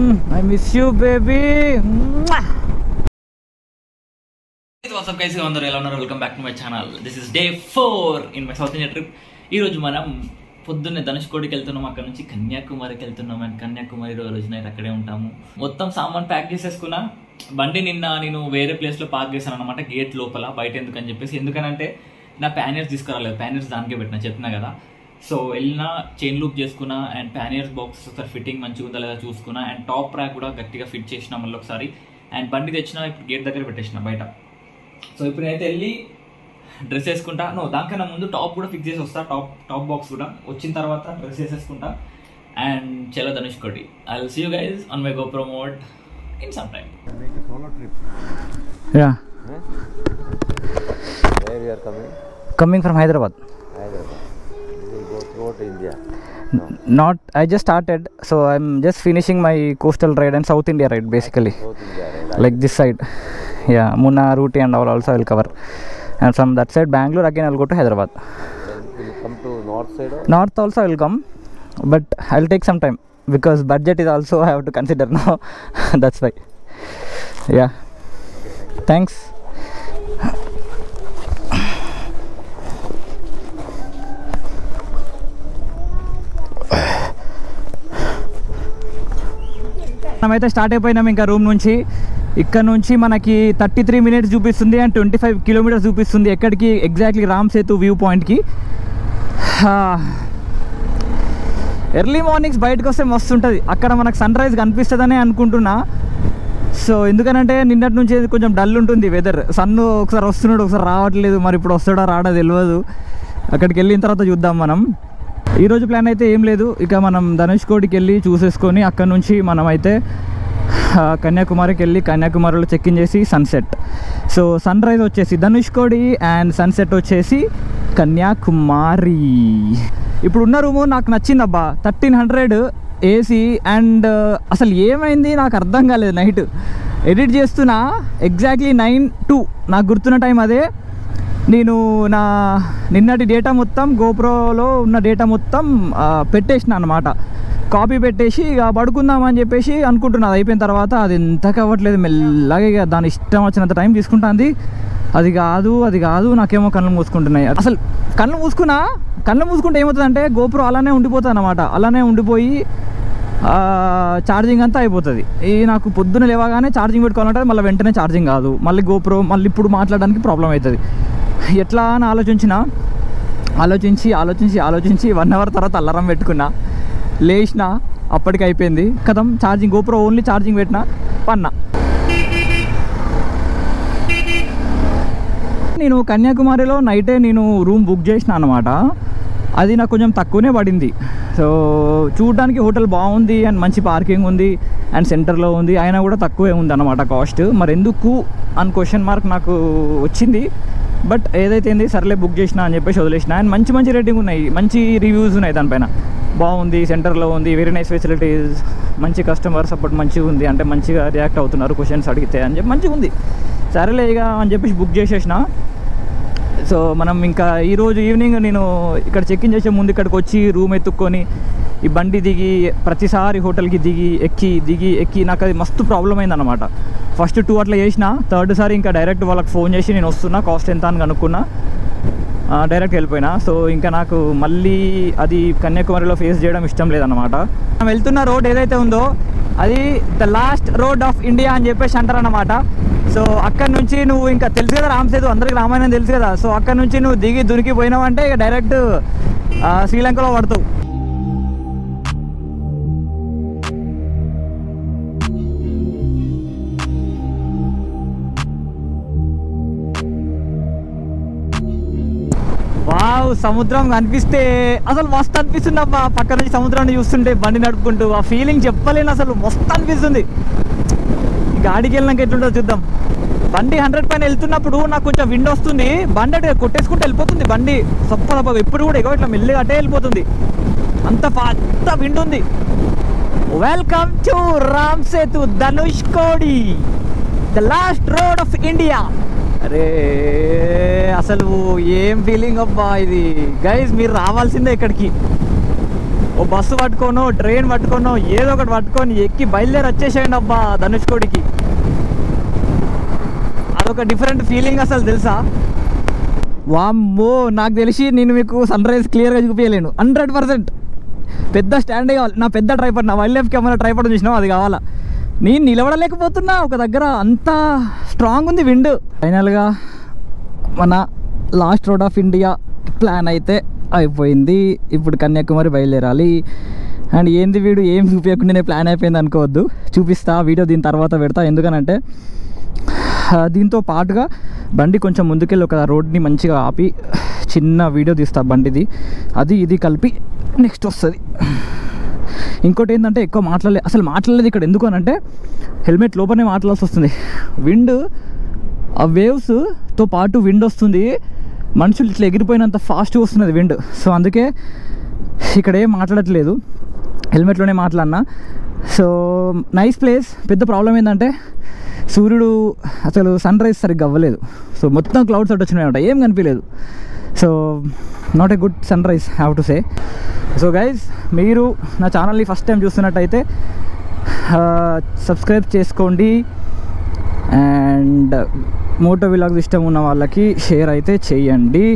I miss you baby what's up guys అందరూ ఎలా ఉన్నారు welcome back to my channel this is day four in my south India trip ఈ రోజు మనం పొద్దున్నే ధనుష్కోడికి వెళ్తున్నాం అక్కడ నుంచి కన్యాకుమారికి వెళ్తున్నాం అండ్ కన్యాకుమారి రోజు నైట్ అక్కడే ఉంటాము మొత్తం సామాన్ ప్యాక్ చేసేసుకున్నా బండి నిన్న నేను వేరే ప్లేస్ లో పార్క్ చేశాను అనమాట గేట్ లోపల బయట ఎందుకని చెప్పేసి ఎందుకనంటే నా ప్యానియర్స్ తీసుకురాలేదు ప్యానియర్స్ దానికే పెట్టిన చెప్పినా కదా సో వెళ్ళిన చైన్ లూప్ చేసుకున్నా అండ్ ప్యానియర్స్ బాక్స్ ఒకసారి ఫిట్టింగ్ మంచిగా ఉందా లేదా చూసుకున్నా అండ్ టాప్ ర్యాక్ కూడా గట్టిగా ఫిట్ చేసిన మళ్ళీ ఒకసారి అండ్ బండి తెచ్చిన ఇప్పుడు గేట్ దగ్గర పెట్టేసిన బయట సో ఇప్పుడు నేనైతే వెళ్ళి డ్రెస్ వేసుకుంటా నో దానికన్నా ముందు టాప్ కూడా ఫిక్స్ చేసి వస్తా టాప్ టాప్ బాక్స్ కూడా వచ్చిన తర్వాత డ్రెస్ వేసేసుకుంటా అండ్ చలో Dhanushkodi I will see you guys on my GoPro in some time yeah Where you are coming? Coming from Hyderabad Hyderabad. You will go throughout India. Not I just started so I'm just finishing my coastal ride and south India ride basically South India, right? like this side yeah Munna, Rooty and all also I will cover and from that side Bangalore again I will go to Hyderabad Then will you come to north side or? north also I will come but I will take some time because budget is also I have to consider now that's why yeah thanks మనమైతే start అయిపోయినాం ఇంకా room నుంచి ఇక్కడ నుంచి మనకి thirty three minutes చూపిస్తుంది and twenty five kilometres చూపిస్తుంది ఎక్కడికి ఎగ్జాక్ట్లీ రామ్ సేతు వ్యూ పాయింట్కి ఎర్లీ మార్నింగ్స్ బయటకు వస్తే మస్తు ఉంటుంది అక్కడ మనకు సన్ రైజ్ కనిపిస్తుందని అనుకుంటున్నా సో ఎందుకనంటే నిన్నటి నుంచి కొంచెం డల్ ఉంటుంది వెదర్ సన్ ఒకసారి వస్తున్నాడు ఒకసారి రావట్లేదు మరి ఇప్పుడు వస్తాడో రాడో తెలియదు అక్కడికి వెళ్ళిన తర్వాత చూద్దాం మనం ఈరోజు ప్లాన్ అయితే ఏం లేదు ఇక మనం ధనుష్కోడికి వెళ్ళి చూసేసుకొని అక్కడ నుంచి మనం అయితే ఆ, కన్యాకుమారికి వెళ్ళి కన్యాకుమారిలో చెక్ ఇన్ చేసి సన్సెట్ సో సన్ రైజ్ వచ్చేసి ధనుష్కోడి అండ్ సన్సెట్ వచ్చేసి కన్యాకుమారి ఇప్పుడు ఉన్న రూము నాకు నచ్చింది అబ్బా థర్టీన్ హండ్రెడ్ ఏసీ అండ్ అసలు ఏమైంది నాకు అర్థం కాలేదు నైట్ ఎడిట్ చేస్తున్నా ఎగ్జాక్ట్లీ నైన్ టూ నాకు గుర్తున్న టైం అదే నేను నా నిన్నటి డేటా మొత్తం గోప్రోలో ఉన్న డేటా మొత్తం ఆ, పెట్టేసిన అనమాట కాపీ పెట్టేసి ఇక పడుకుందామని చెప్పేసి అనుకుంటున్నా అది అయిపోయిన తర్వాత అది ఎంత కావట్లేదు మెల్లగా ఇక దాని ఇష్టం వచ్చినంత టైం తీసుకుంటుంది అది కాదు అది కాదు నాకేమో కళ్ళు మూసుకుంటున్నాయి అసలు కళ్ళు మూసుకున్నా కళ్ళు మూసుకుంటే ఏమవుతుందంటే గోప్రో అలానే ఉండిపోతుంది అనమాట అలానే ఉండిపోయి ఛార్జింగ్ అంతా అయిపోతుంది ఈ నాకు పొద్దున లేవగానే ఛార్జింగ్ పెట్టుకోవాలంటే మళ్ళీ వెంటనే ఛార్జింగ్ కాదు మళ్ళీ గోప్రో మళ్ళీ ఇప్పుడు మాట్లాడడానికి ప్రాబ్లం అవుతుంది ఎట్లా అని ఆలోచించిన ఆలోచించి ఆలోచించి ఆలోచించి వన్ అవర్ తర్వాత అల్లారం పెట్టుకున్నా లేచిన అప్పటికి అయిపోయింది కథం ఛార్జింగ్ గోప్రో ఓన్లీ ఛార్జింగ్ పెట్టిన పన్నా నేను కన్యాకుమారిలో నైటే నేను రూమ్ బుక్ చేసిన అనమాట అది నాకు కొంచెం తక్కువనే పడింది సో చూడడానికి హోటల్ బాగుంది అండ్ మంచి పార్కింగ్ ఉంది అండ్ సెంటర్లో ఉంది అయినా కూడా తక్కువే ఉంది అనమాట కాస్ట్ మరి ఎందుకు అని క్వశ్చన్ మార్క్ నాకు వచ్చింది బట్ ఏదైతే ఏంది సర్లే బుక్ చేసిన అని చెప్పేసి వదిలేసిన అండ్ మంచి మంచి రేటింగ్ ఉన్నాయి మంచి రివ్యూస్ ఉన్నాయి దానిపైన బాగుంది సెంటర్లో ఉంది వెరీ నైస్ ఫెసిలిటీస్ మంచి కస్టమర్ సపోర్ట్ మంచిగా ఉంది అంటే మంచిగా రియాక్ట్ అవుతున్నారు క్వశ్చన్స్ అడిగితే అని చెప్పి మంచిగా ఉంది సరేలే ఇక అని చెప్పేసి బుక్ చేసేసిన సో మనం ఇంకా ఈరోజు ఈవినింగ్ నేను ఇక్కడ చెక్ ఇన్ చేసే ముందు ఇక్కడికి వచ్చి రూమ్ ఎత్తుక్కొని ఈ బండి దిగి ప్రతిసారి హోటల్కి దిగి ఎక్కి దిగి ఎక్కి నాకు అది మస్తు ప్రాబ్లం అయిందన్నమాట ఫస్ట్ టూ అట్లా చేసిన థర్డ్ సారి ఇంకా డైరెక్ట్ వాళ్ళకి ఫోన్ చేసి నేను వస్తున్నా కాస్ట్ ఎంత అని కనుక్కున్నా ఆ, డైరెక్ట్ వెళ్ళిపోయినా సో ఇంకా నాకు మళ్ళీ అది కన్యాకుమారిలో ఫేస్ చేయడం ఇష్టం లేదన్నమాట మనం వెళ్తున్న రోడ్ ఏదైతే ఉందో అది the last road of India అని చెప్పేసి అంటారన్నమాట సో అక్కడ నుంచి నువ్వు ఇంకా తెలుసు కదా రామ్ సేతు అందరికి రామాయణం తెలుసు కదా సో అక్కడ నుంచి నువ్వు దిగి దునికి పోయినావు అంటే ఇక డైరెక్ట్ ఆ, శ్రీలంకలో పడతావు వావ్ సముద్రం కనిపిస్తే అసలు మస్తు అనిపిస్తుంది అబ్బా పక్క నుంచి సముద్రాన్ని చూస్తుంటే బండి నడుపుకుంటూ ఆ ఫీలింగ్ చెప్పలేను అసలు మస్తు అనిపిస్తుంది ఈ గాడికి వెళ్ళినాక ఎట్లుంటుందో చూద్దాం బండి హండ్రెడ్ పైన వెళ్తున్నప్పుడు నాకు కొంచెం విండ్ వస్తుంది బండి అటు కొట్టేసుకుంటూ వెళ్ళిపోతుంది బండి సప్ప సప్ప ఎప్పుడు కూడా ఎగో ఇట్లా మెల్లిగా అటే వెళ్ళిపోతుంది అంత అంత విండ్ ఉంది welcome to Ram Setu Dhanushkodi the last road of India అరే అసలు ఏం ఫీలింగ్ అబ్బా ఇది గైజ్ మీరు రావాల్సిందే ఇక్కడికి ఓ బస్సు పట్టుకోనో ట్రైన్ పట్టుకోనో ఏదో ఒకటి పట్టుకొని ఎక్కి బయలుదేరి వచ్చేసేయండి అబ్బా ధనుష్కోడికి అదొక డిఫరెంట్ ఫీలింగ్ అసలు తెలుసా వామ్మో నాకు తెలిసి నేను మీకు సన్ రైజ్ క్లియర్గా చూపించలేను హండ్రెడ్ పర్సెంట్ పెద్ద స్టాండ్ కావాలి నా పెద్ద ట్రైపర్ నా వైల్డ్ లైఫ్ కెమెరా ట్రైపర్ చూసినావు అది కావాలా నేను నిలబడలేకపోతున్నా ఒక దగ్గర అంత స్ట్రాంగ్ ఉంది విండ్ ఫైనల్గా మన last road of India plan అయితే అయిపోయింది ఇప్పుడు కన్యాకుమారి బయలుదేరాలి అండ్ ఏంది వీడు ఏం చూపించకుండానే ప్లాన్ అయిపోయింది అనుకోవద్దు చూపిస్తా వీడియో దీని తర్వాత పెడతా ఎందుకనంటే ఆ, దీంతో పాటుగా బండి కొంచెం ముందుకెళ్ళి ఒక రోడ్ని మంచిగా ఆపి చిన్న వీడియో తీస్తా బండిది అది ఇది కలిపి నెక్స్ట్ వస్తుంది ఇంకోటి ఏంటంటే ఎక్కువ మాట్లాడలే అసలు మాట్లాడలేదు ఇక్కడ ఎందుకు అని అంటే హెల్మెట్ లోపలనే మాట్లాడాల్సి వస్తుంది విండ్ ఆ వేవ్స్తో పాటు విండ్ వస్తుంది మనుషులు ఇట్లా ఎగిరిపోయినంత ఫాస్ట్గా వస్తున్నది విండ్ సో అందుకే ఇక్కడ ఏం మాట్లాడట్లేదు హెల్మెట్లోనే మాట్లాడినా సో నైస్ ప్లేస్ పెద్ద ప్రాబ్లం ఏంటంటే సూర్యుడు అసలు సన్ రైజ్ సరిగ్గా అవ్వలేదు సో మొత్తం క్లౌడ్స్ అటు వచ్చినాయి అనమాట ఏం కనిపించలేదు so not a good sunrise have to say so guys మీరు నా ఛానల్ని ఫస్ట్ టైం చూస్తున్నట్టయితే సబ్స్క్రైబ్ చేసుకోండి అండ్ మోటో విలాగ్స్ ఇష్టం ఉన్న వాళ్ళకి షేర్ అయితే చేయండి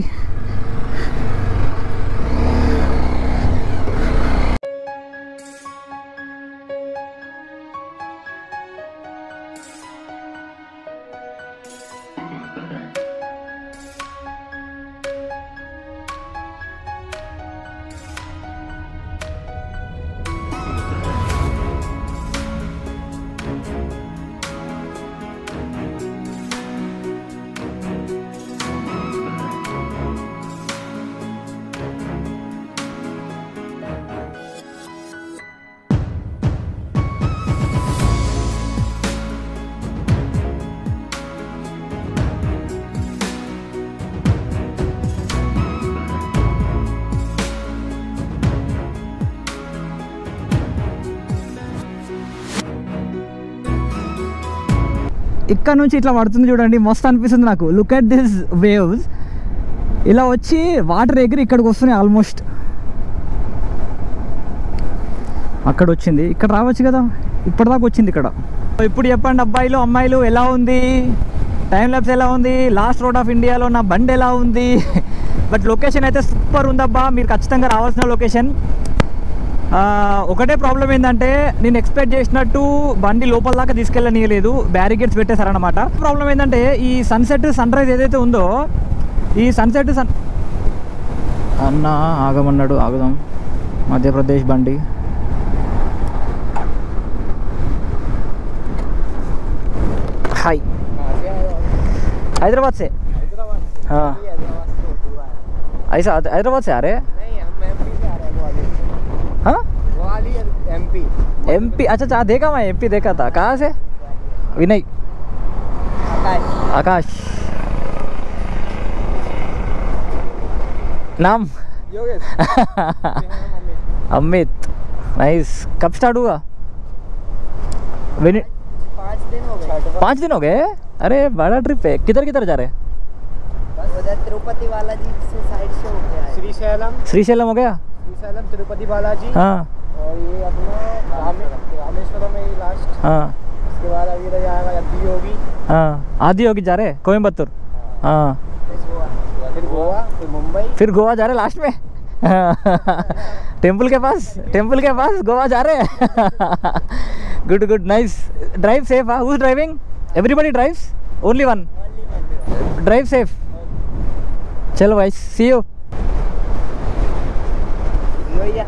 ఇక్కడ నుంచి ఇట్లా పడుతుంది చూడండి మస్తు అనిపిస్తుంది నాకు లుక్ అట్ దిస్ వేవ్స్ ఇలా వచ్చి వాటర్ ఎగిరి ఇక్కడికి వస్తున్నాయి ఆల్మోస్ట్ అక్కడ వచ్చింది ఇక్కడ రావచ్చు కదా ఇప్పటిదాకా వచ్చింది ఇక్కడ ఇప్పుడు చెప్పండి అబ్బాయిలు అమ్మాయిలు ఎలా ఉంది టైం ల్యాబ్స్ ఎలా ఉంది లాస్ట్ రోడ్ ఆఫ్ ఇండియాలో నా బండి ఎలా ఉంది బట్ లొకేషన్ అయితే సూపర్ ఉందబ్బా మీరు ఖచ్చితంగా రావాల్సిన లొకేషన్ ఆ, ఒకటే ప్రాబ్లం ఏంటంటే నేను ఎక్స్పెక్ట్ చేసినట్టు బండి లోపల దాకా తీసుకెళ్ళనీయలేదు బ్యారికేడ్స్ పెట్టేశారనమాట ప్రాబ్లం ఏంటంటే ఈ సన్సెట్ సన్ రైజ్ ఏదైతే ఉందో ఈ సన్సెట్ సన్ అన్న ఆగమన్నాడు ఆగుదాం మధ్యప్రదేశ్ బండి హాయ్ हैदराबाद से हाँ ऐसा हैदराबाद से आ रहे हैं हाँ एमपी एम पी अच्छा अच्छा देखा मैं एम पी देखा था कहाँ से विनय आकाश नाम योगेश अमित नाइस कब स्टार्ट हुआ विनी पाँच दिन हो गए पाँच दिन हो गए अरे बड़ा ट्रिप है किधर किधर जा रहे हैं उधर तिरुपति बालाजी से साइड से हो गया श्री शैलम श्रीशैलम हो गया श्री शैलम तिरुपति बालाजी हाँ और ये अपना रामे- रामेश्वरम है ये लास्ट हाँ उसके बाद अभी रह जाएगा यदि होगी हाँ आदि होगी जा रहे हैं कोयम्बतूर हाँ फिर गोवा फिर मुंबई फिर गोवा जा रहे हैं लास्ट में टेम्पल के पास टेम्पल के पास गोवा जा रहे हैं good good nice drive safe हाँ who's driving everybody drives only one drive safe चलो भाई सी यू भैया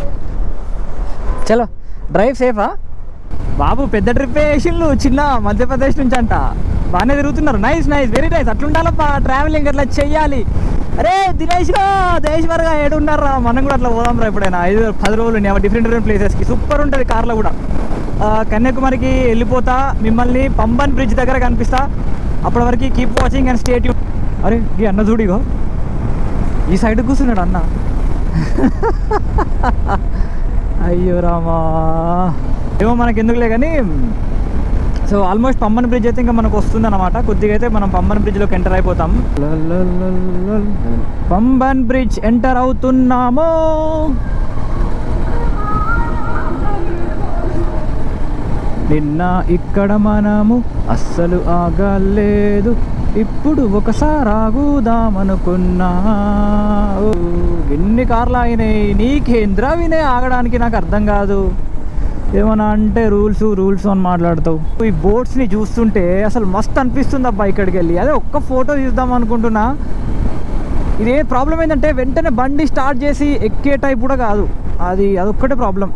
చలో డ్రైవ్ సేఫా బాబు పెద్ద ట్రిప్ వేసిండ్రు చిన్న మధ్యప్రదేశ్ నుంచి అంట బాగానే తిరుగుతున్నారు నైస్ నైస్ వెరీ నైస్ అట్లుండాలప్పా ట్రావెలింగ్ అట్లా చెయ్యాలి అరే దినేష్ గా దేశ్వర్గా ఏడున్నారా మనం కూడా అట్లా పోదాం రా ఎప్పుడైనా ఐదు పది రోజులు డిఫరెంట్ డిఫరెంట్ ప్లేసెస్కి సూపర్ ఉంటుంది కార్లో కూడా ఆ, కన్యాకుమారికి వెళ్ళిపోతా మిమ్మల్ని పంబన్ బ్రిడ్జ్ దగ్గర కనిపిస్తా అప్పటి వరకు కీప్ వాచింగ్ అండ్ స్టేట్ అరే ఈ అన్న చూడిగో ఈ సైడ్ కూర్చున్నాడు అన్న అయ్యో రామా ఏమో మనకి ఎందుకులే కానీ సో ఆల్మోస్ట్ పంబన్ బ్రిడ్జ్ అయితే ఇంకా మనకు వస్తుంది అనమాట కొద్దిగా అయితే మనం పంబన్ బ్రిడ్జ్లోకి ఎంటర్ అయిపోతాం పంబన్ బ్రిడ్జ్ ఎంటర్ అవుతున్నాము నిన్న ఇక్కడ మనము అస్సలు ఆగలేదు ఇప్పుడు ఒకసారి ఆగుదామనుకున్నా ఓ, ఎన్ని కార్లు ఆగినాయి నీకేంద్రా వినయ్ ఆగడానికి నాకు అర్థం కాదు ఏమన్నా అంటే రూల్స్ రూల్స్ అని మాట్లాడతావు ఈ బోట్స్ని చూస్తుంటే అసలు మస్తు అనిపిస్తుంది అబ్బా ఇక్కడికి వెళ్ళి అదే ఒక్క ఫోటో తీద్దాం అనుకుంటున్నా ఇదే ప్రాబ్లం ఏంటంటే వెంటనే బండి స్టార్ట్ చేసి ఎక్కే టైప్ కూడా కాదు అది అదొక్కటే ప్రాబ్లం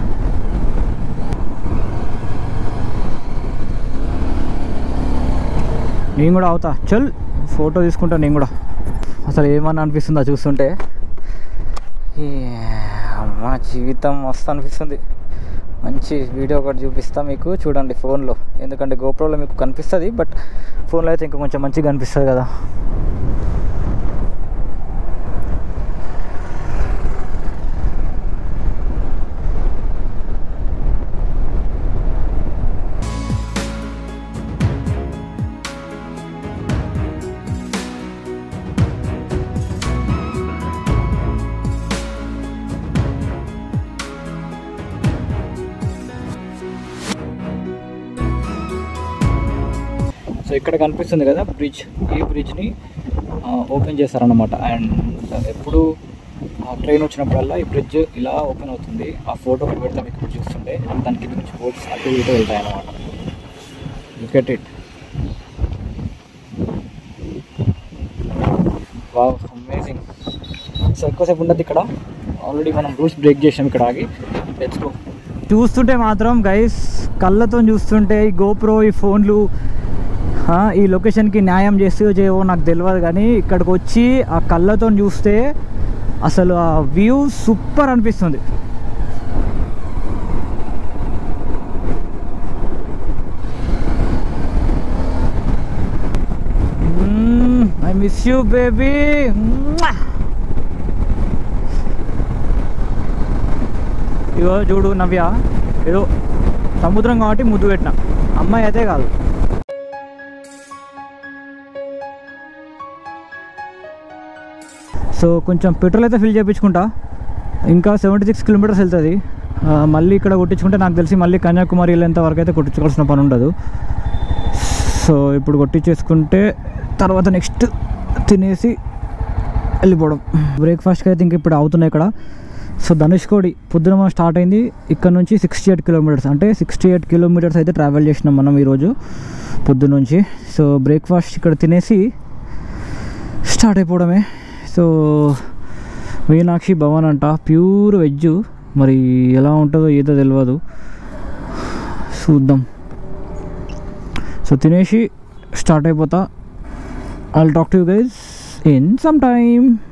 నేను కూడా అవుతా చల్ ఫోటో తీసుకుంటా నేను కూడా అసలు ఏమన్నా అనిపిస్తుందా చూస్తుంటే ఏ అమ్మా జీవితం మస్తు అనిపిస్తుంది మంచి వీడియో ఒకటి చూపిస్తా మీకు చూడండి ఫోన్లో ఎందుకంటే గోప్రోలో మీకు కనిపిస్తుంది బట్ ఫోన్లో అయితే ఇంకా కొంచెం మంచిగా కనిపిస్తుంది కదా సో ఇక్కడ కనిపిస్తుంది కదా బ్రిడ్జ్ ఈ బ్రిడ్జ్ని ఓపెన్ చేస్తారన్నమాట అండ్ ఎప్పుడు ట్రైన్ వచ్చినప్పుడల్లా ఈ బ్రిడ్జ్ ఇలా ఓపెన్ అవుతుంది ఆ ఫోటో ఒకటి పెడతాం ఇక్కడ చూస్తుంటే దాని కింద నుంచి బోట్స్ అటు ఇటు వెళ్తాయి అన్నమాట look it wow amazing so ఎక్కువసేపు ఉండదు ఇక్కడ ఆల్రెడీ మనం రూల్స్ బ్రేక్ చేసాం ఇక్కడ ఆగి లెట్స్ గో చూస్తుంటే మాత్రం గైస్ కళ్ళతో చూస్తుంటే ఈ గోప్రో ఈ ఫోన్లు ఆ, ఈ లొకేషన్కి న్యాయం చేస్తూ చేయవో నాకు తెలియదు కానీ ఇక్కడికి వచ్చి ఆ కళ్ళతో చూస్తే అసలు ఆ వ్యూ సూపర్ అనిపిస్తుంది ఐ మిస్ యూ బేబీ ఇగో చూడు నవ్య ఏదో సముద్రం కాబట్టి ముద్దు పెట్టిన అమ్మాయి అయితే కాదు సో కొంచెం పెట్రోల్ అయితే ఫిల్ చేయించుకుంటా ఇంకా సెవెంటీ సిక్స్ కిలోమీటర్స్ వెళ్తుంది ఆ, మళ్ళీ ఇక్కడ కొట్టించుకుంటే నాకు తెలిసి మళ్ళీ కన్యాకుమారి వెళ్ళేంత వరకు అయితే కొట్టించుకోవాల్సిన పని ఉండదు సో ఇప్పుడు కొట్టించేసుకుంటే తర్వాత నెక్స్ట్ తినేసి వెళ్ళిపోవడం బ్రేక్ఫాస్ట్కి అయితే ఇంక ఇప్పుడు అవుతున్నాయి ఇక్కడ సో ధనుష్కోడి పొద్దున మనం స్టార్ట్ అయింది ఇక్కడ నుంచి సిక్స్టీ ఎయిట్ కిలోమీటర్స్ అంటే సిక్స్టీ ఎయిట్ కిలోమీటర్స్ అయితే ట్రావెల్ చేసినాం మనం ఈరోజు పొద్దున్న నుంచి సో బ్రేక్ఫాస్ట్ ఇక్కడ తినేసి స్టార్ట్ అయిపోవడమే సో మీనాక్షి భవన్ అంట ప్యూర్ వెజ్ మరి ఎలా ఉంటుందో ఏదో తెలియదు చూద్దాం సో తినేసి స్టార్ట్ అయిపోతా I talk to guys in some time